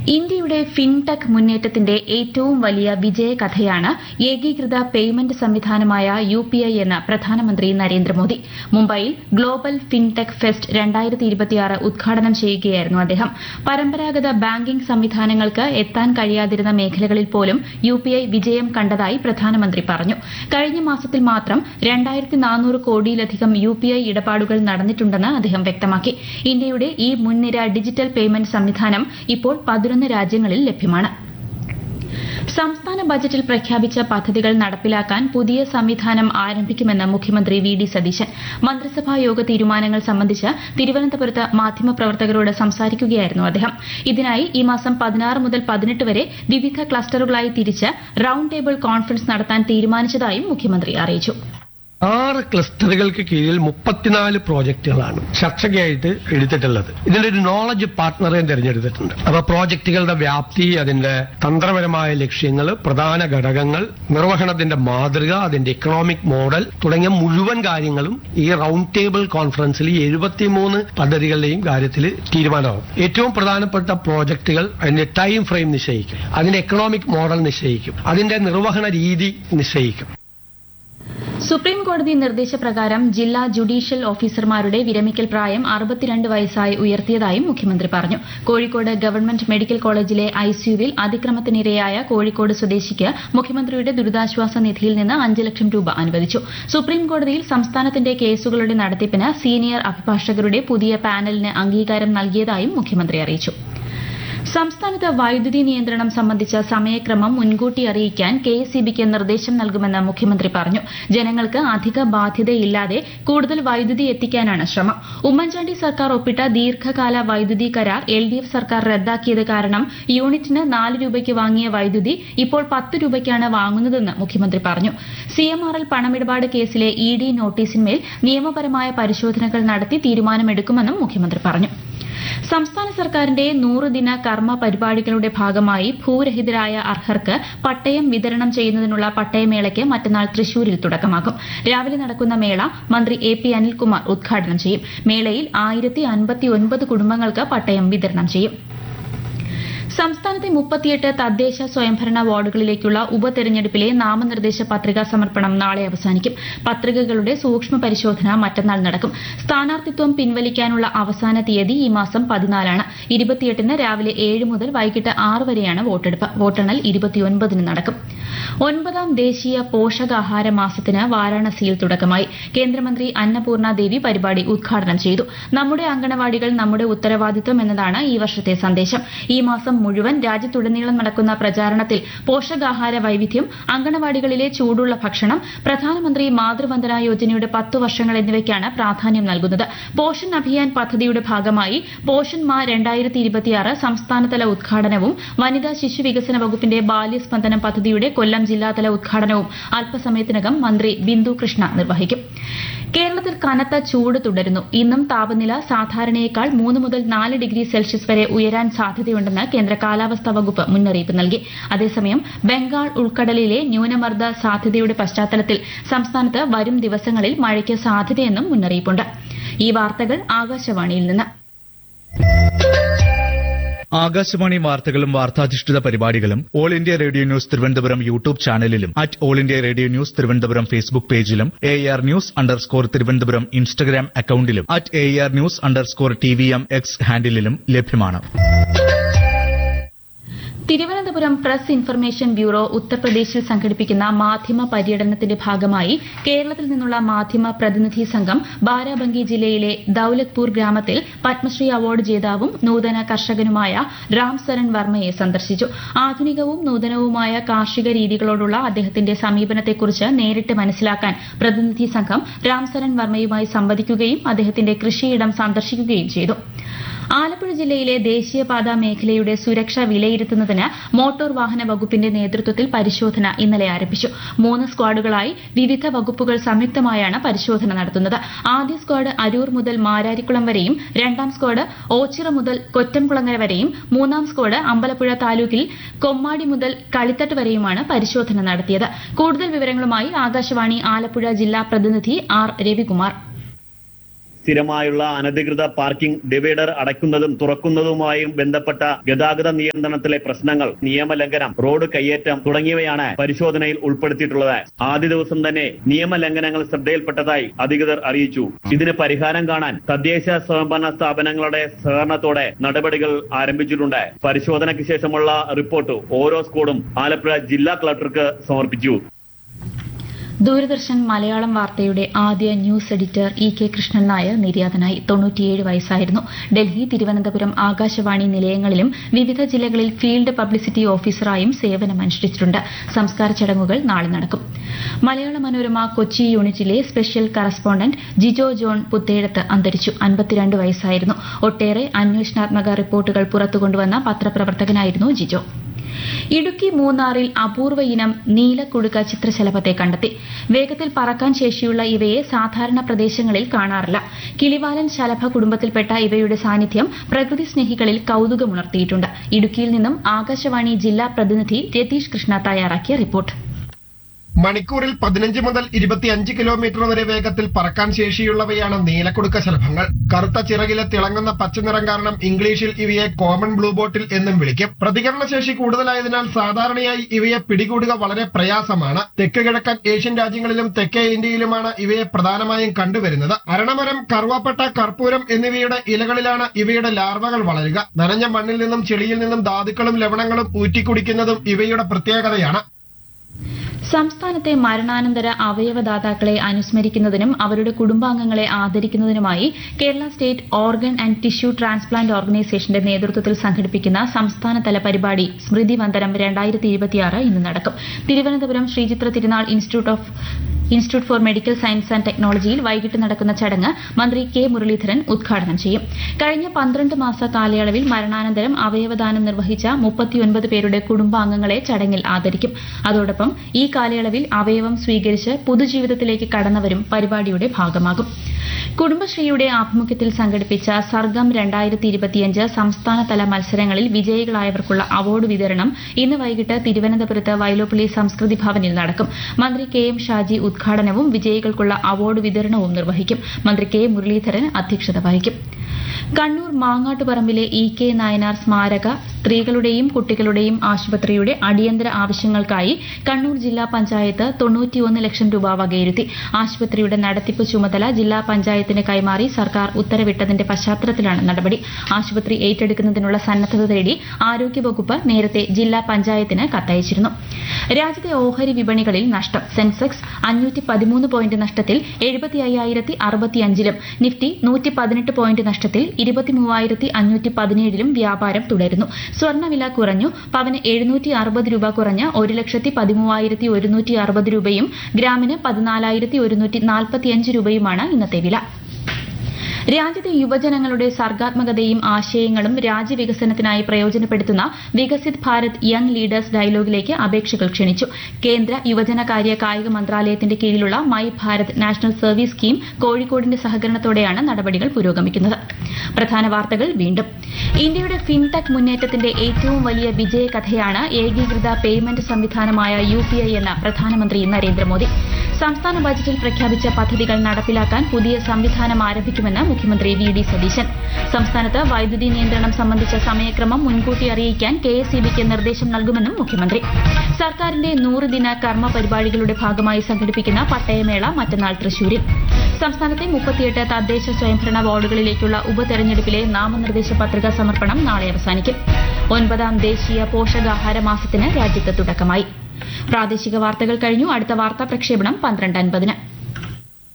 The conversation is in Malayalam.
ഇന്ത്യയുടെ ഫിൻടെക് മുന്നേറ്റത്തിന്റെ ഏറ്റവും വലിയ വിജയകഥയാണ് ഏകീകൃത പേയ്മെന്റ് സംവിധാനമായ യു പി ഐ എന്ന് പ്രധാനമന്ത്രി നരേന്ദ്രമോദി മുംബൈയിൽ ഗ്ലോബൽ ഫിൻടെക് ഫെസ്റ്റ് ഉദ്ഘാടനം ചെയ്യുകയായിരുന്നു അദ്ദേഹം പരമ്പരാഗത ബാങ്കിംഗ് സംവിധാനങ്ങൾക്ക് എത്താൻ കഴിയാതിരുന്ന മേഖലകളിൽ പോലും യു പി ഐ വിജയം കണ്ടതായി പ്രധാനമന്ത്രി പറഞ്ഞു കഴിഞ്ഞ മാസത്തിൽ മാത്രം രണ്ടായിരത്തി നാനൂറ് കോടിയിലധികം യു പി ഐ ഇടപാടുകൾ നടന്നിട്ടുണ്ടെന്ന് അദ്ദേഹം വ്യക്തമാക്കി ഇന്ത്യയുടെ ഈ മുൻനിര ഡിജിറ്റൽ പേയ്മെന്റ് സംവിധാനം ഇപ്പോൾ പതിനൊന്ന് രാജ്യങ്ങളിൽ ലഭ്യമാണ് സംസ്ഥാന ബജറ്റിൽ പ്രഖ്യാപിച്ച പദ്ധതികൾ നടപ്പിലാക്കാൻ പുതിയ സംവിധാനം ആരംഭിക്കുമെന്ന് മുഖ്യമന്ത്രി വി ഡി സതീശൻ മന്ത്രിസഭാ യോഗ തീരുമാനങ്ങൾ സംബന്ധിച്ച് തിരുവനന്തപുരത്ത് മാധ്യമപ്രവർത്തകരോട് സംസാരിക്കുകയായിരുന്നു അദ്ദേഹം ഇതിനായി ഈ മാസം പതിനാറ് മുതൽ പതിനെട്ട് വരെ വിവിധ ക്ലസ്റ്ററുകളായി തിരിച്ച് റൌണ്ട് ടേബിൾ കോൺഫറൻസ് നടത്താൻ തീരുമാനിച്ചതായും മുഖ്യമന്ത്രി അറിയിച്ചു ആറ് ക്ലസ്റ്ററുകൾക്ക് കീഴിൽ മുപ്പത്തിനാല് പ്രോജക്റ്റുകളാണ് ചർച്ചയ്ക്കായിട്ട് എടുത്തിട്ടുള്ളത് ഇതിന്റെ ഒരു നോളജ് പാർട്ട്ണറെ തിരഞ്ഞെടുത്തിട്ടുണ്ട് അപ്പൊ പ്രോജക്റ്റുകളുടെ വ്യാപ്തി അതിന്റെ തന്ത്രപരമായ ലക്ഷ്യങ്ങൾ പ്രധാന ഘടകങ്ങൾ നിർവഹണത്തിന്റെ മാതൃക അതിന്റെ ഇക്കണോമിക് മോഡൽ തുടങ്ങിയ മുഴുവൻ കാര്യങ്ങളും ഈ റൌണ്ട് ടേബിൾ കോൺഫറൻസിൽ ഈ എഴുപത്തിമൂന്ന് പദ്ധതികളുടെയും കാര്യത്തിൽ തീരുമാനമാകും ഏറ്റവും പ്രധാനപ്പെട്ട പ്രോജക്റ്റുകൾ അതിന്റെ ടൈം ഫ്രെയിം നിശ്ചയിക്കും അതിന്റെ എക്കണോമിക് മോഡൽ നിശ്ചയിക്കും അതിന്റെ നിർവഹണ രീതി നിശ്ചയിക്കും സുപ്രീം കോടതി നിർദ്ദേശപ്രകാരം ജില്ലാ ജുഡീഷ്യൽ ഓഫീസർമാരുടെ വിരമിക്കൽ പ്രായം അറുപത്തിരണ്ട് വയസ്സായി ഉയർത്തിയതായും മുഖ്യമന്ത്രി പറഞ്ഞു കോഴിക്കോട് ഗവൺമെന്റ് മെഡിക്കൽ കോളേജിലെ ഐസിയുവിൽ അതിക്രമത്തിനിരയായ കോഴിക്കോട് സ്വദേശിക്ക് മുഖ്യമന്ത്രിയുടെ ദുരിതാശ്വാസ നിധിയിൽ നിന്ന് അഞ്ച് ലക്ഷം രൂപ അനുവദിച്ചു സുപ്രീം കോടതിയിൽ സംസ്ഥാനത്തിന്റെ കേസുകളുടെ നടത്തിപ്പിന് സീനിയർ അഭിഭാഷകരുടെ പുതിയ പാനലിന് അംഗീകാരം നൽകിയതായും മുഖ്യമന്ത്രി അറിയിച്ചു സംസ്ഥാനത്ത് വൈദ്യുതി നിയന്ത്രണം സംബന്ധിച്ച സമയക്രമം മുൻകൂട്ടി അറിയിക്കാൻ കെ എസ് ബിക്ക് നിർദ്ദേശം നൽകുമെന്ന് മുഖ്യമന്ത്രി പറഞ്ഞു ജനങ്ങൾക്ക് അധിക ബാധ്യതയില്ലാതെ കൂടുതൽ വൈദ്യുതി എത്തിക്കാനാണ് ശ്രമം ഉമ്മൻചാണ്ടി സർക്കാർ ഒപ്പിട്ട ദീർഘകാല വൈദ്യുതി കരാർ എൽ ഡി എഫ് സർക്കാർ റദ്ദാക്കിയത് കാരണം യൂണിറ്റിന് നാല് രൂപയ്ക്ക് വാങ്ങിയ വൈദ്യുതി ഇപ്പോൾ പത്ത് രൂപയ്ക്കാണ് വാങ്ങുന്നതെന്ന് മുഖ്യമന്ത്രി പറഞ്ഞു സിഎംആർഎൽ പണമിടപാട് കേസിലെ ഇ ഡി നോട്ടീസിന്മേൽ നിയമപരമായ പരിശോധനകൾ നടത്തി തീരുമാനമെടുക്കുമെന്നും മുഖ്യമന്ത്രി പറഞ്ഞു സംസ്ഥാന സർക്കാരിന്റെ നൂറുദിന കർമ്മ പരിപാടികളുടെ ഭാഗമായി ഭൂരഹിതരായ അർഹർക്ക് പട്ടയം വിതരണം ചെയ്യുന്നതിനുള്ള പട്ടയമേളയ്ക്ക് മറ്റന്നാൾ തൃശൂരിൽ തുടക്കമാകും രാവിലെ നടക്കുന്ന മേള മന്ത്രി എ പി അനിൽകുമാർ ഉദ്ഘാടനം ചെയ്യും മേളയിൽ ആയിരത്തി അൻപത്തിയൊൻപത് കുടുംബങ്ങൾക്ക് പട്ടയം വിതരണം ചെയ്യും സംസ്ഥാനത്തെ മുപ്പത്തിയെട്ട് തദ്ദേശ സ്വയംഭരണ വാർഡുകളിലേക്കുള്ള ഉപതെരഞ്ഞെടുപ്പിലെ നാമനിർദ്ദേശ പത്രികാ സമർപ്പണം നാളെ അവസാനിക്കും പത്രികകളുടെ സൂക്ഷ്മ പരിശോധന മറ്റന്നാൾ നടക്കും സ്ഥാനാർത്ഥിത്വം പിൻവലിക്കാനുള്ള അവസാന തീയതി ഈ മാസം പതിനാലാണ് ഇരുപത്തിയെട്ടിന് രാവിലെ ഏഴ് മുതൽ വൈകിട്ട് ആറ് വരെയാണ് വോട്ടെടുപ്പ് വോട്ടെണ്ണൽ ഇരുപത്തിയൊൻപതിന് നടക്കും ഒൻപതാം ദേശീയ പോഷകാഹാര മാസത്തിന് വാരാണസിയിൽ തുടക്കമായി കേന്ദ്രമന്ത്രി അന്നപൂർണ ദേവി പരിപാടി ഉദ്ഘാടനം ചെയ്തു നമ്മുടെ അങ്കണവാടികൾ നമ്മുടെ ഉത്തരവാദിത്വം എന്നതാണ് ഈ വർഷത്തെ സന്ദേശം ഈ മാസം മുഴുവൻ രാജ്യത്തുടനീളം നടക്കുന്ന പ്രചാരണത്തിൽ പോഷകാഹാര വൈവിധ്യം അങ്കണവാടികളിലെ ചൂടുള്ള ഭക്ഷണം പ്രധാനമന്ത്രി മാതൃവന്ദന യോജനയുടെ പത്തു വർഷങ്ങൾ എന്നിവയ്ക്കാണ് പ്രാധാന്യം നൽകുന്നത് പോഷൻ അഭിയാൻ പദ്ധതിയുടെ ഭാഗമായി പോഷൻ മാ രണ്ടായിരത്തി ഇരുപത്തിയാറ് സംസ്ഥാനതല ഉദ്ഘാടനവും വനിതാ ശിശു വികസന വകുപ്പിന്റെ ബാല്യസ്പന്ദനം പദ്ധതിയുടെ കൊല്ലം ജില്ലാതല ഉദ്ഘാടനവും അല്പസമയത്തിനകം മന്ത്രി ബിന്ദു കൃഷ്ണ നിർവഹിക്കും കേരളത്തിൽ കനത്ത ചൂട് തുടരുന്നു ഇന്നും താപനില സാധാരണയേക്കാൾ മൂന്ന് മുതൽ നാല് ഡിഗ്രി സെൽഷ്യസ് വരെ ഉയരാൻ സാധ്യതയുണ്ടെന്ന് കേന്ദ്ര കാലാവസ്ഥാ വകുപ്പ് മുന്നറിയിപ്പ് നൽകി അതേസമയം ബംഗാൾ ഉൾക്കടലിലെ ന്യൂനമർദ്ദ സാധ്യതയുടെ പശ്ചാത്തലത്തിൽ സംസ്ഥാനത്ത് വരും ദിവസങ്ങളിൽ മഴയ്ക്ക് സാധ്യതയെന്നും മുന്നറിയിപ്പുണ്ട് ഈ വാർത്തകൾ ആകാശവാണിയിൽ നിന്ന് ആകാശവാണി വാർത്തകളും വാർത്താധിഷ്ഠിത പരിപാടികളും all India radio news Thiruvananthapuram YouTube ചാനലിലും at all India radio news Thiruvananthapuram Facebook പേജിലും A R news underscore Thiruvananthapuram Instagram അക്കൌണ്ടിലും at A R news underscore T V M X ഹാൻഡിലും ലഭ്യമാണ് തിരുവനന്തപുരം പ്രസ് ഇൻഫർമേഷൻ ബ്യൂറോ ഉത്തർപ്രദേശിൽ സംഘടിപ്പിക്കുന്ന മാധ്യമ പര്യടനത്തിന്റെ ഭാഗമായി കേരളത്തിൽ നിന്നുള്ള മാധ്യമ പ്രതിനിധി സംഘം ബാരാബങ്കി ജില്ലയിലെ ദൌലത്പൂർ ഗ്രാമത്തിൽ പത്മശ്രീ അവാർഡ് ജേതാവും നൂതന കർഷകനുമായ രാം സരൺ വർമ്മയെ സന്ദർശിച്ചു ആധുനികവും നൂതനവുമായ കാർഷിക രീതികളോടുള്ള അദ്ദേഹത്തിന്റെ സമീപനത്തെക്കുറിച്ച് നേരിട്ട് മനസ്സിലാക്കാൻ പ്രതിനിധി സംഘം രാം സരൺ വർമ്മയുമായി സംവദിക്കുകയും അദ്ദേഹത്തിന്റെ കൃഷിയിടം സന്ദർശിക്കുകയും ചെയ്തു ആലപ്പുഴ ജില്ലയിലെ ദേശീയപാത മേഖലയുടെ സുരക്ഷ വിലയിരുത്തുന്നതിന് മോട്ടോർ വാഹന വകുപ്പിന്റെ നേതൃത്വത്തിൽ പരിശോധന ഇന്നലെ ആരംഭിച്ചു മൂന്ന് സ്ക്വാഡുകളായി വിവിധ വകുപ്പുകൾ സംയുക്തമായാണ് പരിശോധന നടത്തുന്നത് ആദ്യ സ്ക്വാഡ് അരൂർ മുതൽ മാരാരിക്കുളം വരെയും രണ്ടാം സ്ക്വാഡ് ഓച്ചിറ മുതൽ കൊറ്റംകുളങ്ങര വരെയും മൂന്നാം സ്ക്വാഡ് അമ്പലപ്പുഴ താലൂക്കിൽ കൊമ്മാടി മുതൽ കളിത്തട്ട് വരെയുമാണ് പരിശോധന നടത്തിയത് കൂടുതൽ വിവരങ്ങളുമായി ആകാശവാണി ആലപ്പുഴ ജില്ലാ പ്രതിനിധി ആർ രവികുമാർ സ്ഥിരമായുള്ള അനധികൃത പാർക്കിംഗ് ഡിവൈഡർ അടയ്ക്കുന്നതും തുറക്കുന്നതുമായും ബന്ധപ്പെട്ട ഗതാഗത നിയന്ത്രണത്തിലെ പ്രശ്നങ്ങൾ നിയമലംഘനം റോഡ് കയ്യേറ്റം തുടങ്ങിയവയാണ് പരിശോധനയിൽ ഉൾപ്പെടുത്തിയിട്ടുള്ളത് ആദ്യ ദിവസം തന്നെ നിയമലംഘനങ്ങൾ ശ്രദ്ധയിൽപ്പെട്ടതായി അധികൃതർ അറിയിച്ചു ഇതിന് പരിഹാരം കാണാൻ തദ്ദേശ സ്വയംഭരണ സ്ഥാപനങ്ങളുടെ സഹകരണത്തോടെ നടപടികൾ ആരംഭിച്ചിട്ടുണ്ട് പരിശോധനയ്ക്ക് ശേഷമുള്ള റിപ്പോർട്ട് ഓരോ സ്കൂളും ആലപ്പുഴ ജില്ലാ കളക്ടർക്ക് സമർപ്പിച്ചു ദൂരദർശൻ മലയാളം വാർത്തയുടെ ആദ്യ news editor E K Krishnan Nair നിര്യാതനായി തൊണ്ണൂറ്റിയേഴ് വയസ്സായിരുന്നു ഡൽഹി തിരുവനന്തപുരം ആകാശവാണി നിലയങ്ങളിലും വിവിധ ജില്ലകളിൽ ഫീൽഡ് പബ്ലിസിറ്റി ഓഫീസറായും സേവനമനുഷ്ഠിച്ചിട്ടുണ്ട് സംസ്കാര ചടങ്ങുകൾ നാളെ നടക്കും മലയാള മനോരമ കൊച്ചി യൂണിറ്റിലെ സ്പെഷ്യൽ കറസ്പോണ്ടന്റ് ജിജോ ജോൺ പുത്തേഴത്ത് അന്തരിച്ചു അൻപത്തിരണ്ട് വയസ്സായിരുന്നു ഒട്ടേറെ അന്വേഷണാത്മക റിപ്പോർട്ടുകൾ പുറത്തുകൊണ്ടുവന്ന പത്രപ്രവർത്തകനായിരുന്നു ജിജോ ഇടുക്കി മൂന്നാറിൽ അപൂർവ ഇനം നീലക്കുടുക്ക ചിത്രശലഭത്തെ കണ്ടെത്തി വേഗത്തിൽ പറക്കാൻ ശേഷിയുള്ള ഇവയെ സാധാരണ പ്രദേശങ്ങളിൽ കാണാറില്ല കിളിവാലൻ ശലഭ കുടുംബത്തിൽപ്പെട്ട ഇവയുടെ സാന്നിധ്യം പ്രകൃതി സ്നേഹികളിൽ കൌതുകമുണർത്തിയിട്ടുണ്ട് ഇടുക്കിയിൽ നിന്നും ആകാശവാണി ജില്ലാ പ്രതിനിധി രതീഷ് കൃഷ്ണ തയ്യാറാക്കിയ റിപ്പോർട്ട് മണിക്കൂറിൽ പതിനഞ്ച് മുതൽ ഇരുപത്തിയഞ്ച് കിലോമീറ്റർ വരെ വേഗത്തിൽ പറക്കാൻ ശേഷിയുള്ളവയാണ് നീലക്കുടുക്ക ശലഭങ്ങൾ കറുത്ത ചിറകിലെ തിളങ്ങുന്ന പച്ചനിറം കാരണം ഇംഗ്ലീഷിൽ ഇവയെ കോമൺ ബ്ലൂ ബോട്ടിൽ എന്നും വിളിക്കും പ്രതികരണശേഷി കൂടുതലായതിനാൽ സാധാരണയായി ഇവയെ പിടികൂടുക വളരെ പ്രയാസമാണ് തെക്ക് കിഴക്കൻ ഏഷ്യൻ രാജ്യങ്ങളിലും തെക്കേ ഇന്ത്യയിലുമാണ് ഇവയെ പ്രധാനമായും കണ്ടുവരുന്നത് അരണമരം കറുവാപ്പട്ട കർപ്പൂരം എന്നിവയുടെ ഇലകളിലാണ് ഇവയുടെ ലാർവകൾ വളരുക നനഞ്ഞ മണ്ണിൽ നിന്നും ചെളിയിൽ നിന്നും ധാതുക്കളും ലവണങ്ങളും ഊറ്റിക്കുടിക്കുന്നതും ഇവയുടെ പ്രത്യേകതയാണ് സംസ്ഥാനത്തെ മരണാനന്തര അവയവദാതാക്കളെ അനുസ്മരിക്കുന്നതിനും അവരുടെ കുടുംബാംഗങ്ങളെ ആദരിക്കുന്നതിനുമായി Kerala state organ and tissue transplant ഓർഗനൈസേഷന്റെ നേതൃത്വത്തിൽ സംഘടിപ്പിക്കുന്ന സംസ്ഥാനതല പരിപാടി സ്മൃതി വന്ദനം രണ്ടായിരത്തി ഇരുപത്തിയാറ് ഇന്ന് നടക്കും Thiruvananthapuram Sree Chitra Thirunal institute of institute for medical science and ടെക്നോളജിയിൽ വൈകിട്ട് നടക്കുന്ന ചടങ്ങ് മന്ത്രി കെ മുരളീധരൻ ഉദ്ഘാടനം ചെയ്യും കഴിഞ്ഞ പന്ത്രണ്ട് മാസ കാലയളവിൽ മരണാനന്തരം അവയവദാനം നിർവഹിച്ച മുപ്പത്തിയൊൻപത് പേരുടെ കുടുംബാംഗങ്ങളെ ചടങ്ങിൽ ആദരിക്കും അതോടൊപ്പം ഈ കാലയളവിൽ അവയവം സ്വീകരിച്ച് പൊതുജീവിതത്തിലേക്ക് കടന്നവരും പരിപാടിയുടെ ഭാഗമാകും കുടുംബശ്രീയുടെ ആഭിമുഖ്യത്തിൽ സംഘടിപ്പിച്ച സർഗം രണ്ടായിരത്തി ഇരുപത്തിയഞ്ച് സംസ്ഥാനതല മത്സരങ്ങളിൽ വിജയികളായവർക്കുള്ള അവാർഡ് വിതരണം ഇന്ന് വൈകിട്ട് തിരുവനന്തപുരത്ത് വൈലോപ്പിള്ളി സംസ്കൃതി ഭവനിൽ നടക്കും മന്ത്രി കെ എം ഷാജി ഉദ്ഘാടനവും വിജയികൾക്കുള്ള അവാർഡ് വിതരണവും നിർവഹിക്കും മന്ത്രി കെ മുരളീധരൻ അധ്യക്ഷത വഹിക്കും കണ്ണൂർ മാങ്ങാട്ടുപറമ്പിലെ ഇ കെ നായനാർ സ്മാരക സ്ത്രീകളുടെയും കുട്ടികളുടെയും ആശുപത്രിയുടെ അടിയന്തര ആവശ്യങ്ങൾക്കായി കണ്ണൂർ ജില്ലാ പഞ്ചായത്ത് തൊണ്ണൂറ്റിയൊന്ന് ലക്ഷം രൂപ വകയിരുത്തി ആശുപത്രിയുടെ നടത്തിപ്പ് ചുമതല ജില്ലാ പഞ്ചായത്തിന് കൈമാറി സർക്കാർ ഉത്തരവിട്ടതിന്റെ പശ്ചാത്തലത്തിലാണ് നടപടി ആശുപത്രി ഏറ്റെടുക്കുന്നതിനുള്ള സന്നദ്ധത തേടി ആരോഗ്യവകുപ്പ് നേരത്തെ ജില്ലാ പഞ്ചായത്തിന് കത്തയച്ചിരുന്നു രാജ്യത്തെ ഓഹരി വിപണികളിൽ നഷ്ടം സെൻസെക്സ് അഞ്ഞൂറ്റി പതിമൂന്ന് പോയിന്റ് നഷ്ടത്തിൽ എഴുപത്തി അയ്യായിരത്തി അറുപത്തിയഞ്ചിലും നിഫ്റ്റി നൂറ്റി പതിനെട്ട് പോയിന്റ് നഷ്ടത്തിൽ ഇരുപത്തിമൂവായിരത്തി അഞ്ഞൂറ്റി പതിനേഴിലും വ്യാപാരം തുടരുന്നു സ്വർണ്ണവില കുറഞ്ഞു പവന് എഴുന്നൂറ്റി അറുപത് രൂപ കുറഞ്ഞ് ഒരു ലക്ഷത്തി പതിമൂവായിരത്തി ഒരുന്നൂറ്റി അറുപത് രൂപയും ഗ്രാമിന് പതിനാലായിരത്തി ഒരുന്നൂറ്റി നാൽപ്പത്തിയഞ്ച് രൂപയുമാണ് ഇന്നത്തെ വില രാജ്യത്തെ യുവജനങ്ങളുടെ സർഗാത്മകതയും ആശയങ്ങളും രാജ്യവികസനത്തിനായി പ്രയോജനപ്പെടുത്തുന്ന വികസിത് ഭാരത് യങ് ലീഡേഴ്സ് ഡയലോഗിലേക്ക് അപേക്ഷകൾ ക്ഷണിച്ചു കേന്ദ്ര യുവജനകാര്യ കായിക മന്ത്രാലയത്തിന്റെ കീഴിലുള്ള my Bharat national service scheme കോഴിക്കോടിന്റെ സഹകരണത്തോടെയാണ് നടപടികൾ പുരോഗമിക്കുന്നത് പ്രധാന വാർത്തകൾ വീണ്ടും ഇന്ത്യയുടെ ഫിൻടെക് മുന്നേറ്റത്തിന്റെ ഏറ്റവും വലിയ വിജയകഥയാണ് ഏകീകൃത പേയ്മെന്റ് സംവിധാനമായ യു പി ഐ എന്ന് പ്രധാനമന്ത്രി നരേന്ദ്രമോദി സംസ്ഥാന ബജറ്റിൽ പ്രഖ്യാപിച്ച പദ്ധതികൾ നടപ്പിലാക്കാൻ പുതിയ സംവിധാനം ആരംഭിക്കുമെന്ന് മുഖ്യമന്ത്രി വി ഡി സതീശൻ സംസ്ഥാനത്ത് വൈദ്യുതി നിയന്ത്രണം സംബന്ധിച്ച സമയക്രമം മുൻകൂട്ടി അറിയിക്കാൻ കെ എസ് ഇ നിർദ്ദേശം നൽകുമെന്നും മുഖ്യമന്ത്രി സർക്കാരിന്റെ നൂറ് ദിന കർമ്മ പരിപാടികളുടെ ഭാഗമായി സംഘടിപ്പിക്കുന്ന പട്ടയമേള മറ്റന്നാൾ തൃശൂരിൽ സംസ്ഥാനത്തെ മുപ്പത്തിയെട്ട് തദ്ദേശ സ്വയംഭരണ വാർഡുകളിലേക്കുള്ള ഉപതെരഞ്ഞെടുപ്പിലെ നാമനിർദ്ദേശ പത്രിക സമർപ്പണം നാളെ അവസാനിക്കും ഒൻപതാം ദേശീയ പോഷകാഹാര മാസത്തിന് രാജ്യത്ത് തുടക്കമായി പ്രാദേശിക വാർത്തകൾ കഴിഞ്ഞു അടുത്ത വാർത്താ പ്രക്ഷേപണം പന്ത്രണ്ട് അൻപതിന്